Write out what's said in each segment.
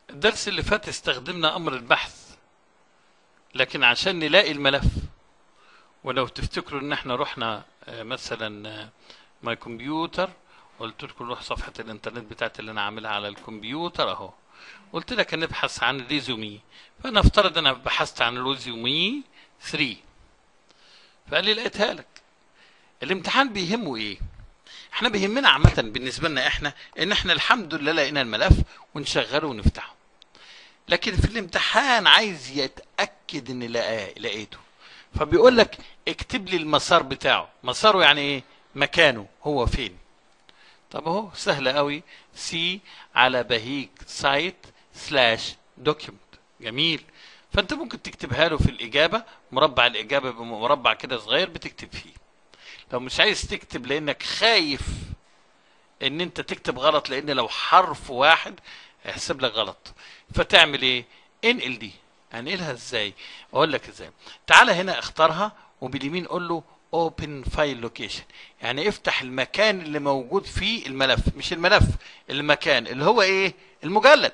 الدرس اللي فات استخدمنا امر البحث لكن عشان نلاقي الملف ولو تفتكروا ان احنا رحنا آه، مثلا آه، ماي كمبيوتر قلت لكم روح صفحة الانترنت بتاعتي اللي انا عاملها على الكمبيوتر اهو قلت لك نبحث عن الريزومي فانا افترض انا بحثت عن الريزومي 3 فقال لي لقيتها لك الامتحان بيهمه ايه احنا بيهمنا عامة بالنسبة لنا احنا ان احنا الحمد لله لقينا الملف ونشغله ونفتحه لكن في الامتحان عايز يتأكد ان لقاه لقيته فبيقول لك اكتب لي المسار بتاعه مساره يعني ايه مكانه هو فين طب اهو سهلة قوي سي على بهيج سايت سلاش دوكيمنت جميل فانت ممكن تكتبها له في الاجابة مربع الاجابة بمربع كده صغير بتكتب فيه لو مش عايز تكتب لانك خايف ان انت تكتب غلط لان لو حرف واحد هيحسب لك غلط فتعمل ايه انقل دي انقلها ازاي اقول لك ازاي تعالى هنا اختارها وباليمين قول له open file location يعني افتح المكان اللي موجود فيه الملف مش الملف المكان اللي هو ايه المجلد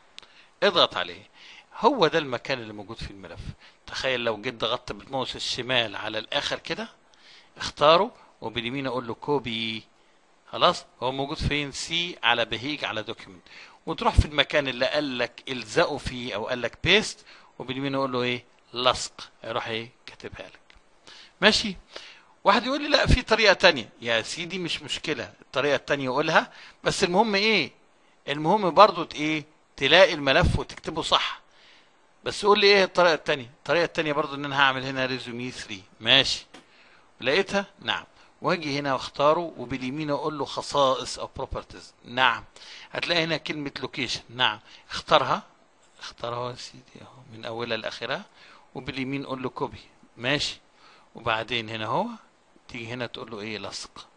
اضغط عليه هو ده المكان اللي موجود فيه الملف تخيل لو جيت ضغطت بالماوس الشمال على الاخر كده اختاره وباليمين اقول له كوبي خلاص هو موجود فين سي على بهيج على دوكيمنت وتروح في المكان اللي قال لك الزقه فيه او قال لك بيست وباليمين اقول له ايه لصق يروح ايه كاتبها لك ماشي واحد يقول لي لا في طريقه تانية يا سيدي مش مشكله الطريقه التانية قولها بس المهم ايه المهم برضو ت- ايه تلاقي الملف وتكتبه صح بس قول لي ايه الطريقه التانية الطريقه التانية برضو ان انا هعمل هنا ريزومي 3 ماشي لقيتها نعم واجي هنا واختاره وباليمين اقول له خصائص او بروبرتيز نعم هتلاقي هنا كلمه لوكيشن نعم اختارها اختارها يا سيدي اهو من اولها لاخرها وباليمين قول له كوبي ماشي وبعدين هنا هو تيجي هنا تقول له ايه لصق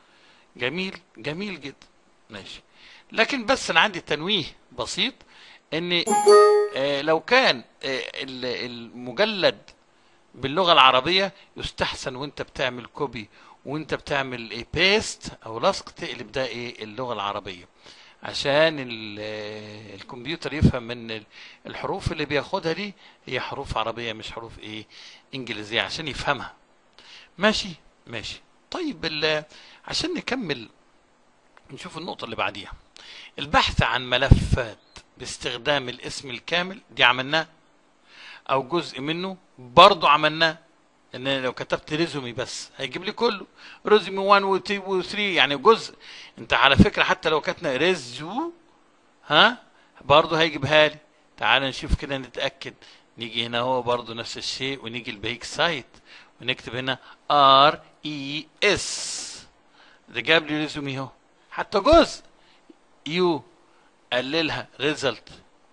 جميل جميل جدا ماشي لكن بس انا عندي تنويه بسيط ان آه لو كان آه ال- المجلد باللغه العربيه يستحسن وانت بتعمل كوبي وانت بتعمل ايه بيست او لصق تقلب ده ايه اللغه العربيه عشان ال- آه، الكمبيوتر يفهم ان ال- الحروف اللي بياخدها دي هي حروف عربيه مش حروف ايه انجليزيه عشان يفهمها ماشي ماشي طيب ال- عشان نكمل نشوف النقطه اللي بعديها البحث عن ملفات باستخدام الاسم الكامل دي عملناه او جزء منه برضه عملناه ان لو كتبت ريزومي بس هيجيب لي كله ريزومي 1 و 2 و 3 يعني جزء انت على فكره حتى لو كتبنا ريزو ها برضه هيجيبها لي تعال نشوف كده نتاكد نيجي هنا هو برضه نفس الشيء ونيجي البيك سايت ونكتب هنا ار اي اس ده جاب لي ريزومي اهو حتى جزء يو قللها ريزلت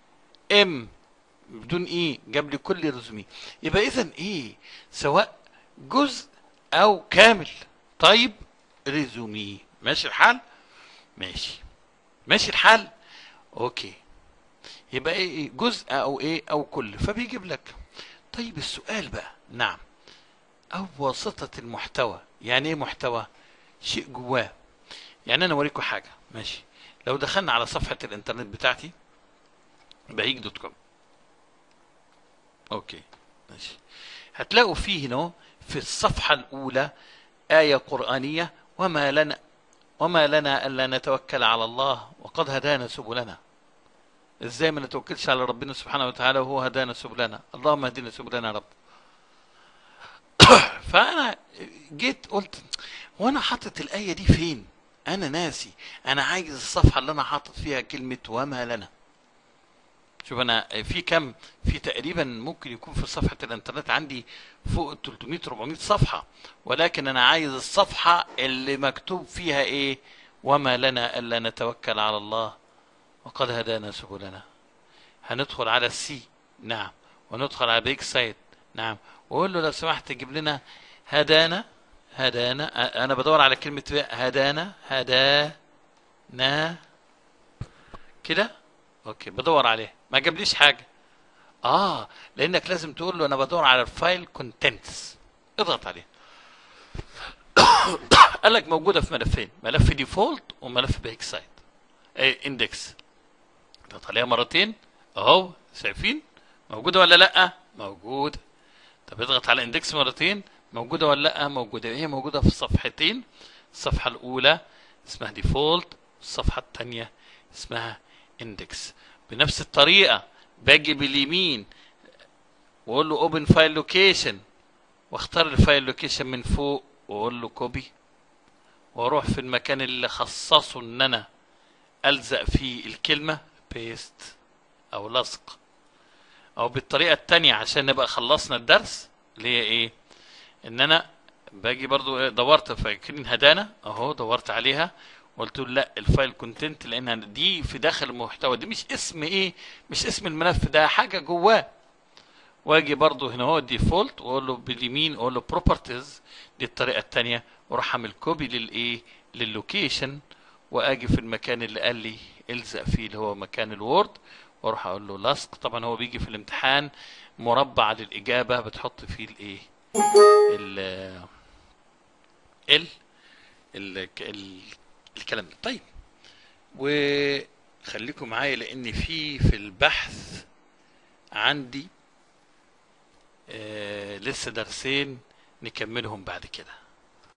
ام بدون ايه جاب لي كل ريزومي يبقى اذا ايه سواء جزء او كامل طيب ريزومي ماشي الحال ماشي ماشي الحال اوكي يبقى ايه إيه؟ جزء او ايه او كل فبيجيب لك طيب السؤال بقى نعم او واسطة المحتوى يعني ايه محتوى شيء جواه يعني انا اوريكم حاجة ماشي لو دخلنا على صفحة الانترنت بتاعتي بهيج دوت كوم اوكي ماشي هتلاقوا فيه هنا في الصفحة الأولى آية قرآنية وما لنا وما لنا ألا نتوكل على الله وقد هدانا سبلنا ازاي ما نتوكلش على ربنا سبحانه وتعالى وهو هدانا سبلنا اللهم اهدنا سبلنا يا رب فانا جيت قلت وانا حاطط الايه دي فين انا ناسي انا عايز الصفحه اللي انا حاطط فيها كلمه وما لنا شوف انا في كم في تقريبا ممكن يكون في صفحه الانترنت عندي فوق ال 300 400 صفحه ولكن انا عايز الصفحه اللي مكتوب فيها ايه وما لنا الا نتوكل على الله وقد هدانا سبلنا هندخل على السي نعم وندخل على بيك سايت نعم وقول له لو سمحت جيب لنا هدانا هدانا أ- انا بدور على كلمه هدانا هدانا كده اوكي بدور عليه ما جابليش حاجه اه لانك لازم تقول له انا بدور على الفايل كونتنتس اضغط عليه قال لك موجوده في ملفين ملف ديفولت وملف بيك سايت اي اندكس اضغط عليها مرتين اهو شايفين موجوده ولا لا موجوده طب اضغط على اندكس مرتين موجوده ولا لا موجوده هي موجوده في صفحتين الصفحه الاولى اسمها ديفولت الصفحه الثانيه اسمها اندكس بنفس الطريقه باجي باليمين واقول له اوبن فايل لوكيشن واختار الفايل لوكيشن من فوق واقول له كوبي واروح في المكان اللي خصصه ان انا الزق فيه الكلمه بيست او لصق او بالطريقه التانية عشان نبقى خلصنا الدرس اللي هي ايه ان انا باجي برضو إيه، دورت فاكرين هدانا اهو دورت عليها قلت له لا الفايل كونتنت لان دي في داخل المحتوى دي مش اسم ايه مش اسم الملف ده حاجه جواه واجي برضو هنا هو ديفولت واقول له باليمين اقول له بروبرتيز دي الطريقه الثانيه واروح اعمل كوبي للايه للوكيشن واجي في المكان اللي قال لي الزق فيه اللي هو مكان الوورد واروح اقول له لصق طبعا هو بيجي في الامتحان مربع للاجابه بتحط فيه الايه ال ال ال ال الكلام ده طيب وخليكم معايا لان في في البحث عندي آه لسه درسين نكملهم بعد كده